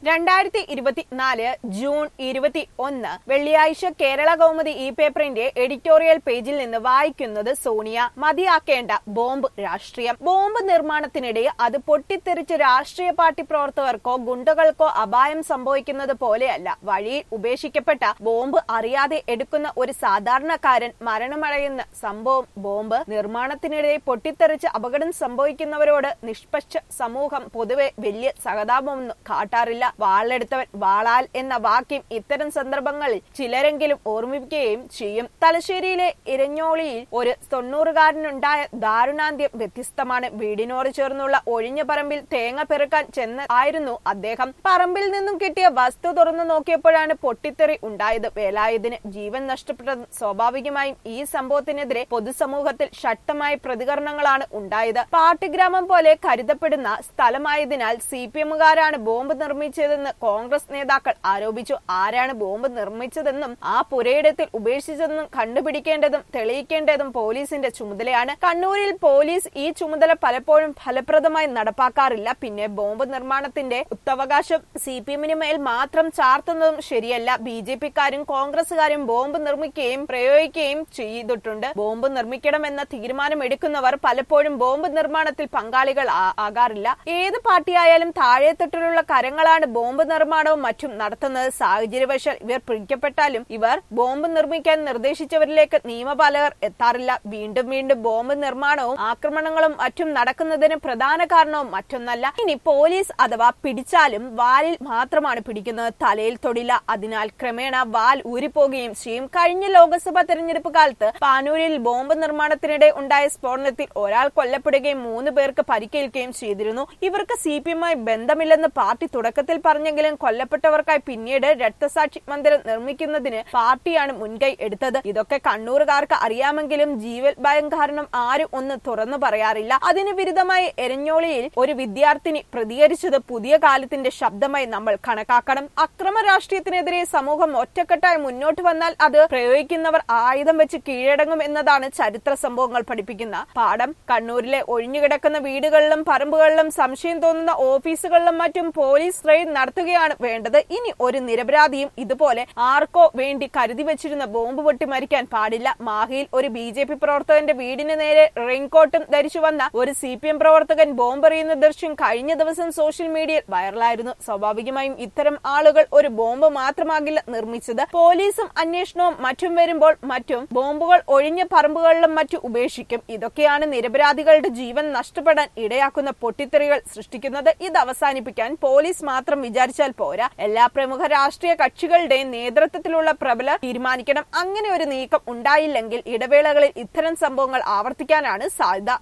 രണ്ടായിരത്തി ഇരുപത്തിനാല് ജൂൺ ഇരുപത്തി ഒന്ന് വെള്ളിയാഴ്ച കേരള കൗമുദി ഇ പേപ്പറിന്റെ എഡിറ്റോറിയൽ പേജിൽ നിന്ന് വായിക്കുന്നത് സോണിയ മതിയാക്കേണ്ട ബോംബ് രാഷ്ട്രീയം ബോംബ് നിർമ്മാണത്തിനിടെ അത് പൊട്ടിത്തെറിച്ച് രാഷ്ട്രീയ പാർട്ടി പ്രവർത്തകർക്കോ ഗുണ്ടകൾക്കോ അപായം സംഭവിക്കുന്നത് പോലെയല്ല വഴിയിൽ ഉപേക്ഷിക്കപ്പെട്ട ബോംബ് അറിയാതെ എടുക്കുന്ന ഒരു സാധാരണക്കാരൻ മരണമടയുന്ന സംഭവം ബോംബ് നിർമ്മാണത്തിനിടെ പൊട്ടിത്തെറിച്ച് അപകടം സംഭവിക്കുന്നവരോട് നിഷ്പക്ഷ സമൂഹം പൊതുവെ വലിയ സഹതാപമൊന്നും കാട്ടാറില്ല വാളെടുത്തവൻ വാളാൽ എന്ന വാക്യം ഇത്തരം സന്ദർഭങ്ങളിൽ ചിലരെങ്കിലും ഓർമ്മിപ്പിക്കുകയും ചെയ്യും തലശ്ശേരിയിലെ ഇരഞ്ഞോളിയിൽ ഒരു തൊണ്ണൂറുകാരനുണ്ടായ ദാരുണാന്ത്യം വ്യത്യസ്തമാണ് വീടിനോട് ചേർന്നുള്ള ഒഴിഞ്ഞ പറമ്പിൽ തേങ്ങ പെറുക്കാൻ ചെന്ന് ആയിരുന്നു അദ്ദേഹം പറമ്പിൽ നിന്നും കിട്ടിയ വസ്തു തുറന്നു നോക്കിയപ്പോഴാണ് പൊട്ടിത്തെറി ഉണ്ടായത് വേലായുധന് ജീവൻ നഷ്ടപ്പെട്ടത് സ്വാഭാവികമായും ഈ സംഭവത്തിനെതിരെ പൊതുസമൂഹത്തിൽ ശക്തമായ പ്രതികരണങ്ങളാണ് ഉണ്ടായത് പാട്ടുഗ്രാമം പോലെ കരുതപ്പെടുന്ന സ്ഥലമായതിനാൽ സി പി എമ്മുകാരാണ് ബോംബ് നിർമ്മിച്ചതെന്ന് കോൺഗ്രസ് നേതാക്കൾ ആരോപിച്ചു ആരാണ് ബോംബ് നിർമ്മിച്ചതെന്നും ആ പുരയിടത്തിൽ ഉപേക്ഷിച്ചതെന്നും കണ്ടുപിടിക്കേണ്ടതും തെളിയിക്കേണ്ടതും പോലീസിന്റെ ചുമതലയാണ് കണ്ണൂരിൽ പോലീസ് ഈ ചുമതല പലപ്പോഴും ഫലപ്രദമായി നടപ്പാക്കാറില്ല പിന്നെ ബോംബ് നിർമ്മാണത്തിന്റെ ഉത്തവകാശം സി പി എമ്മിന് മേൽ മാത്രം ചാർത്തുന്നതും ശരിയല്ല ബി ജെ പിക്കാരും കോൺഗ്രസുകാരും ബോംബ് നിർമ്മിക്കുകയും പ്രയോഗിക്കുകയും ചെയ്തിട്ടുണ്ട് ബോംബ് നിർമ്മിക്കണമെന്ന തീരുമാനം എടുക്കുന്നവർ പലപ്പോഴും ബോംബ് നിർമ്മാണത്തിൽ പങ്കാളികൾ ആ- ആകാറില്ല ഏത് പാർട്ടിയായാലും താഴെത്തട്ടിലുള്ള കരങ്ങളാണ് ബോംബ് നിർമ്മാണവും മറ്റും നടത്തുന്നത് സാഹചര്യവശാൽ ഇവർ പിടിക്കപ്പെട്ടാലും ഇവർ ബോംബ് നിർമ്മിക്കാൻ നിർദ്ദേശിച്ചവരിലേക്ക് നിയമപാലകർ എത്താറില്ല വീണ്ടും വീണ്ടും ബോംബ് നിർമ്മാണവും ആക്രമണങ്ങളും മറ്റും നടക്കുന്നതിന് പ്രധാന കാരണവും മറ്റൊന്നല്ല ഇനി പോലീസ് അഥവാ പിടിച്ചാലും വാലിൽ മാത്രമാണ് പിടിക്കുന്നത് തലയിൽ തൊടില്ല അതിനാൽ ക്രമേണ വാൽ ഊരിപ്പോകുകയും ചെയ്യും കഴിഞ്ഞ ലോക്സഭാ തെരഞ്ഞെടുപ്പ് കാലത്ത് പാനൂരിൽ ബോംബ് നിർമ്മാണത്തിനിടെ ഉണ്ടായ സ്ഫോടനത്തിൽ ഒരാൾ കൊല്ലപ്പെടുകയും മൂന്ന് പേർക്ക് പരിക്കേൽക്കുകയും ചെയ്തിരുന്നു ഇവർക്ക് സി പി എമ്മായി ബന്ധമില്ലെന്ന് പാർട്ടി തുടക്കത്തിൽ പറഞ്ഞെങ്കിലും കൊല്ലപ്പെട്ടവർക്കായി പിന്നീട് രക്തസാക്ഷി മന്ദിരം നിർമ്മിക്കുന്നതിന് പാർട്ടിയാണ് മുൻകൈ എടുത്തത് ഇതൊക്കെ കണ്ണൂറുകാർക്ക് അറിയാമെങ്കിലും ജീവൽ ഭയം കാരണം ആരും ഒന്ന് തുറന്നു പറയാറില്ല അതിന് വിരുദ്ധമായി എരഞ്ഞോളിയിൽ ഒരു വിദ്യാർത്ഥിനി പ്രതികരിച്ചത് പുതിയ കാലത്തിന്റെ ശബ്ദമായി നമ്മൾ കണക്കാക്കണം അക്രമ രാഷ്ട്രീയത്തിനെതിരെ സമൂഹം ഒറ്റക്കെട്ടായി മുന്നോട്ട് വന്നാൽ അത് പ്രയോഗിക്കുന്നവർ ആയുധം വെച്ച് കീഴടങ്ങും എന്നതാണ് ചരിത്ര സംഭവങ്ങൾ പഠിപ്പിക്കുന്ന പാഠം കണ്ണൂരിലെ ഒഴിഞ്ഞുകിടക്കുന്ന വീടുകളിലും പറമ്പുകളിലും സംശയം തോന്നുന്ന ഓഫീസുകളിലും മറ്റും പോലീസ് റെയ്ഡ് നടത്തുകയാണ് വേണ്ടത് ഇനി ഒരു നിരപരാധിയും ഇതുപോലെ ആർക്കോ വേണ്ടി കരുതി വെച്ചിരുന്ന ബോംബ് പൊട്ടി മരിക്കാൻ പാടില്ല മാഹിയിൽ ഒരു ബി ജെ പി പ്രവർത്തകന്റെ വീടിന് നേരെ റെയിൻകോട്ടും ധരിച്ചു വന്ന ഒരു സി പി എം പ്രവർത്തകൻ ബോംബെറിയുന്ന ദൃശ്യം കഴിഞ്ഞ ദിവസം സോഷ്യൽ മീഡിയയിൽ വൈറലായിരുന്നു സ്വാഭാവികമായും ഇത്തരം ആളുകൾ ഒരു ബോംബ് മാത്രമാകില്ല നിർമ്മിച്ചത് പോലീസും അന്വേഷണവും മറ്റും വരുമ്പോൾ മറ്റും ബോംബുകൾ ഒഴിഞ്ഞ പറമ്പുകളിലും മറ്റും ഉപേക്ഷിക്കും ഇതൊക്കെയാണ് നിരപരാധികളുടെ ജീവൻ നഷ്ടപ്പെടാൻ ഇടയാക്കുന്ന പൊട്ടിത്തെറികൾ സൃഷ്ടിക്കുന്നത് ഇത് അവസാനിപ്പിക്കാൻ പോലീസ് മാത്രം വിചാരിച്ചാൽ പോരാ എല്ലാ പ്രമുഖ രാഷ്ട്രീയ കക്ഷികളുടെയും നേതൃത്വത്തിലുള്ള പ്രബല തീരുമാനിക്കണം അങ്ങനെ ഒരു നീക്കം ഉണ്ടായില്ലെങ്കിൽ ഇടവേളകളിൽ ഇത്തരം സംഭവങ്ങൾ ആവർത്തിക്കാനാണ് സാധ്യത